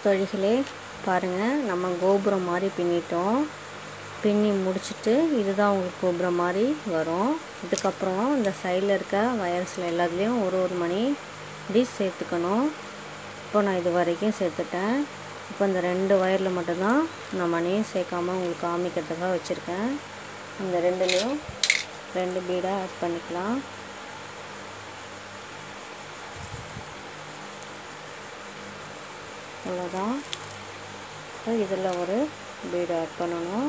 தொழிகளே பாருங்கள் நம்ம கோபுரம் மாதிரி பின்னிட்டோம் பின்னி முடிச்சுட்டு இதுதான் உங்களுக்கு கோபுரம் மாதிரி வரும் இதுக்கப்புறம் இந்த சைடில் இருக்க வயர்ஸில் எல்லாத்துலேயும் ஒரு ஒரு மணி இப்படி சேர்த்துக்கணும் இப்போ நான் இது வரைக்கும் சேர்த்துட்டேன் இப்போ இந்த ரெண்டு ஒயரில் மட்டும்தான் நான் மணியும் சேர்க்காம உங்களுக்கு காமிக்கிறதுக்காக வச்சுருக்கேன் இந்த ரெண்டுலேயும் ரெண்டு பீடாக ஆட் பண்ணிக்கலாம் அவ்வளோதான் இப்போ இதில் ஒரு பீடு ஆட் பண்ணணும்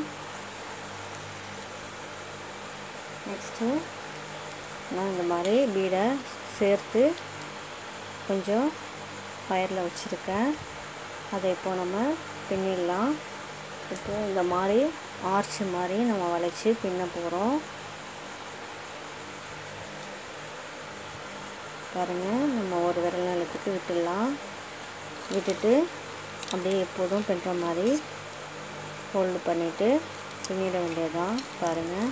நெக்ஸ்ட்டு நான் இந்த மாதிரி பீடை சேர்த்து கொஞ்சம் வயரில் வச்சுருக்கேன் அதை இப்போ நம்ம பின்னிடலாம் இப்போ இந்த மாதிரி ஆர்ச் மாதிரி நம்ம வளைச்சி பின்ன போகிறோம் பாருங்கள் நம்ம ஒரு விரல் நிலத்துக்கு விட்டுடலாம் விட்டுட்டு அப்படியே எப்போதும் பின்னுற மாதிரி ஹோல்டு பண்ணிவிட்டு பின்னிட வேண்டியதுதான் பாருங்கள்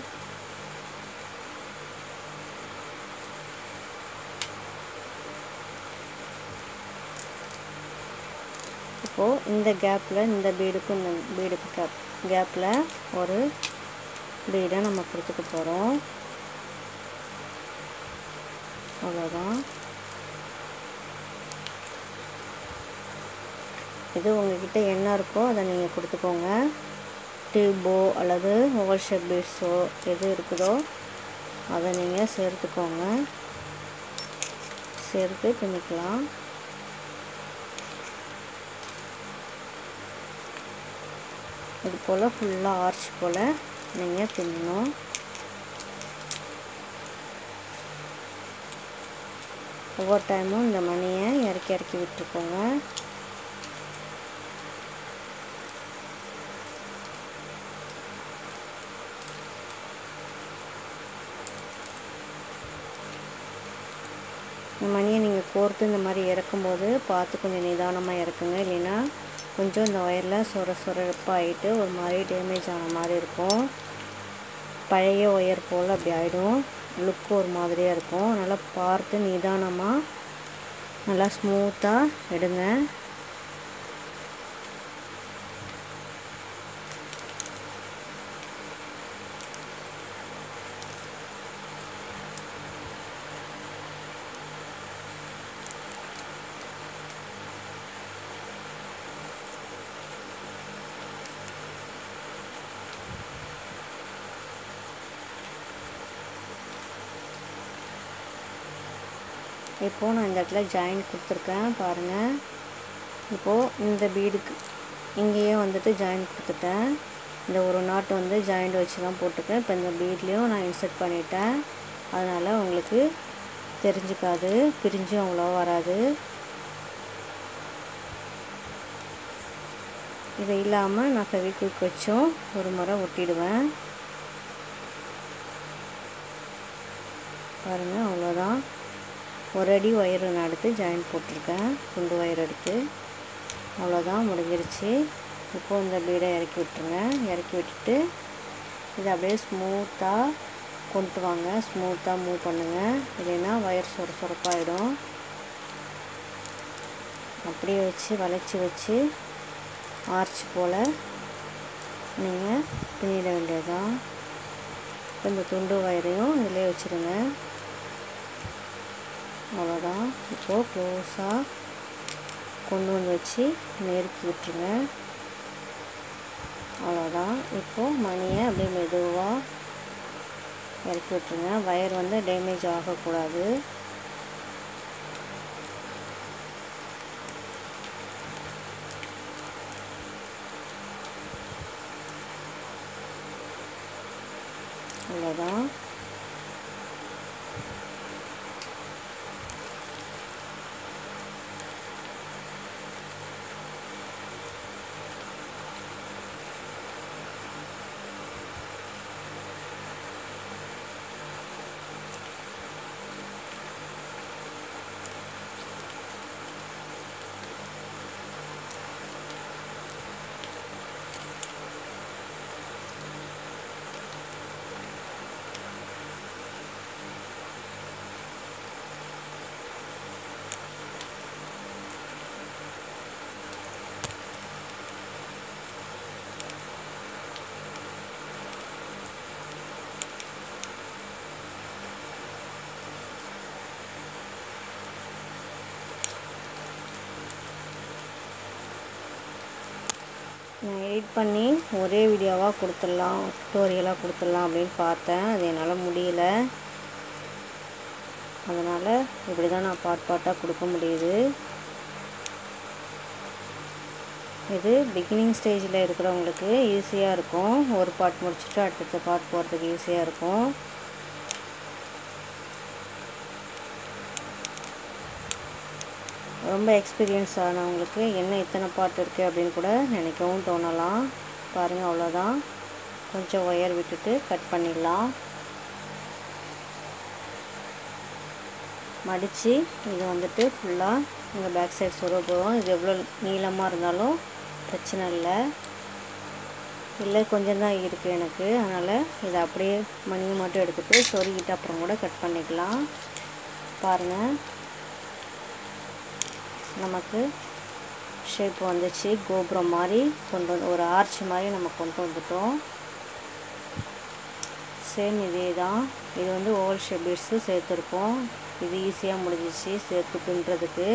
இப்போது இந்த கேப்பில் இந்த பீடுக்கும் இந்த பீடுக்கு கேப் கேப்பில் ஒரு பீடை நம்ம கொடுத்துக்க போகிறோம் அவ்வளோதான் இது உங்ககிட்ட என்ன இருக்கோ அதை நீங்கள் கொடுத்துக்கோங்க டியூபோ அல்லது ஓவல் ஷேப் பீட்ஸோ எது இருக்குதோ அதை நீங்கள் சேர்த்துக்கோங்க சேர்த்து பின்னிக்கலாம் இது போல் ஃபுல்லாக ஆர்ச் போல் நீங்கள் பின்னணும் ஒவ்வொரு டைமும் இந்த மணியை இறக்கி இறக்கி விட்டுருக்கோங்க இந்த மணியை நீங்கள் கோர்த்து இந்த மாதிரி இறக்கும்போது பார்த்து கொஞ்சம் நிதானமாக இறக்குங்க இல்லைன்னா கொஞ்சம் இந்த ஒயரில் சொர சொரப்பாகிட்டு ஒரு மாதிரி டேமேஜ் ஆன மாதிரி இருக்கும் பழைய ஒயர் போல் அப்படி ஆகிடும் லுக்கு ஒரு மாதிரியாக இருக்கும் அதனால் பார்த்து நிதானமாக நல்லா ஸ்மூத்தாக எடுங்க இப்போது நான் இந்த இடத்துல ஜாயின் கொடுத்துருக்கேன் பாருங்கள் இப்போது இந்த பீடுக்கு இங்கேயே வந்துட்டு ஜாயின் கொடுத்துட்டேன் இந்த ஒரு நாட்டு வந்து ஜாயிண்ட் வச்சு தான் போட்டிருக்கேன் இப்போ இந்த பீட்லேயும் நான் இன்சர்ட் பண்ணிட்டேன் அதனால் உங்களுக்கு தெரிஞ்சுக்காது பிரிஞ்சும் அவ்வளோ வராது இது இல்லாமல் நான் ஃபெவிக்விக் வச்சும் ஒரு முறை ஒட்டிடுவேன் பாருங்கள் அவ்வளோதான் ஒரு அடி ஒயர் நான் எடுத்து ஜாயின் போட்டிருக்கேன் துண்டு ஒயர் எடுத்து அவ்வளோதான் முடிஞ்சிருச்சு இப்போது இந்த பீடை இறக்கி விட்டுருங்க இறக்கி விட்டுட்டு இதை அப்படியே ஸ்மூத்தாக கொண்டு வாங்க ஸ்மூத்தாக மூவ் பண்ணுங்கள் இல்லைன்னா ஒயர் சொர சொரப்பாயிடும் அப்படியே வச்சு வளைச்சி வச்சு ஆர்ச் போல் நீங்கள் பின்னிட வேண்டியதுதான் இப்போ இந்த துண்டு ஒயரையும் இதிலே வச்சுருங்க அவ்வளோதான் இப்போது க்ளோஸாக கொண்டு வந்து வச்சு நெருக்கி விட்டுருங்க அவ்வளோதான் இப்போது மணியை அப்படியே மெதுவாக இறக்கி விட்டுருங்க வயர் வந்து டேமேஜ் ஆகக்கூடாது அவ்வளோதான் நான் எடிட் பண்ணி ஒரே வீடியோவாக கொடுத்துடலாம் டுட்டோரியலாக கொடுத்துடலாம் அப்படின்னு பார்த்தேன் அது என்னால் முடியல அதனால் இப்படி தான் நான் பார்ட் பார்ட்டாக கொடுக்க முடியுது இது பிகினிங் ஸ்டேஜில் இருக்கிறவங்களுக்கு ஈஸியாக இருக்கும் ஒரு பார்ட் முடிச்சுட்டு அடுத்தடுத்த பார்ட் போகிறதுக்கு ஈஸியாக இருக்கும் ரொம்ப எக்ஸ்பீரியன்ஸ் ஆனவங்களுக்கு என்ன இத்தனை பார்ட் இருக்குது அப்படின்னு கூட நினைக்கவும் தோணலாம் பாருங்கள் அவ்வளோதான் கொஞ்சம் ஒயர் விட்டுட்டு கட் பண்ணிடலாம் மடித்து இது வந்துட்டு ஃபுல்லாக இங்கே பேக் சைடு சொருக போகிறோம் இது எவ்வளோ நீளமாக இருந்தாலும் பிரச்சனை இல்லை இல்லை கொஞ்சம் தான் இருக்குது எனக்கு அதனால் இதை அப்படியே மணி மட்டும் எடுத்துகிட்டு சொருகிட்டு அப்புறம் கூட கட் பண்ணிக்கலாம் பாருங்கள் நமக்கு ஷேப் வந்துச்சு கோபுரம் மாதிரி கொண்டு வந்து ஒரு ஆர்ச் மாதிரி நம்ம கொண்டு வந்துட்டோம் சேம் இதே தான் இது வந்து ஓவல் ஷேப் பீட்ஸு சேர்த்துருக்கோம் இது ஈஸியாக முடிஞ்சிச்சு சேர்த்து பின்னுறதுக்கு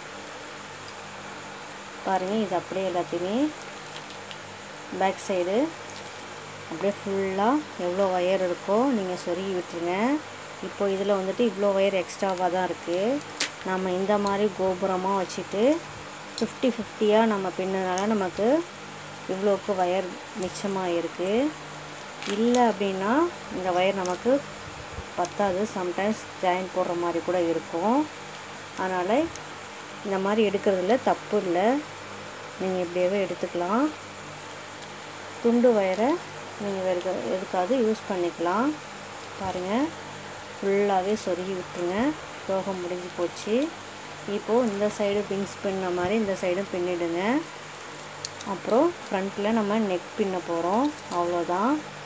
பாருங்கள் இது அப்படியே எல்லாத்தையுமே பேக் சைடு அப்படியே ஃபுல்லாக எவ்வளோ ஒயர் இருக்கோ நீங்கள் சொருகி விட்டுருங்க இப்போ இதில் வந்துட்டு இவ்வளோ ஒயர் எக்ஸ்ட்ராவாக தான் இருக்குது நம்ம இந்த மாதிரி கோபுரமாக வச்சுட்டு ஃபிஃப்டி ஃபிஃப்டியாக நம்ம பின்னனால நமக்கு இவ்வளோக்கு ஒயர் மிச்சமாக இருக்குது இல்லை அப்படின்னா இந்த ஒயர் நமக்கு பத்தாது சம்டைம்ஸ் ஜாயின் போடுற மாதிரி கூட இருக்கும் அதனால் இந்த மாதிரி எடுக்கிறதுல தப்பு இல்லை நீங்கள் இப்படியே எடுத்துக்கலாம் துண்டு ஒயரை நீங்கள் எதுக்க எதுக்காவது யூஸ் பண்ணிக்கலாம் பாருங்கள் ஃபுல்லாகவே சொருகி விட்டுருங்க யோகம் முடிஞ்சு போச்சு இப்போது இந்த சைடு பின்ஸ் பின்ன மாதிரி இந்த சைடும் பின்னிடுங்க அப்புறம் ஃப்ரண்ட்டில் நம்ம நெக் பின்ன போகிறோம் அவ்வளோதான்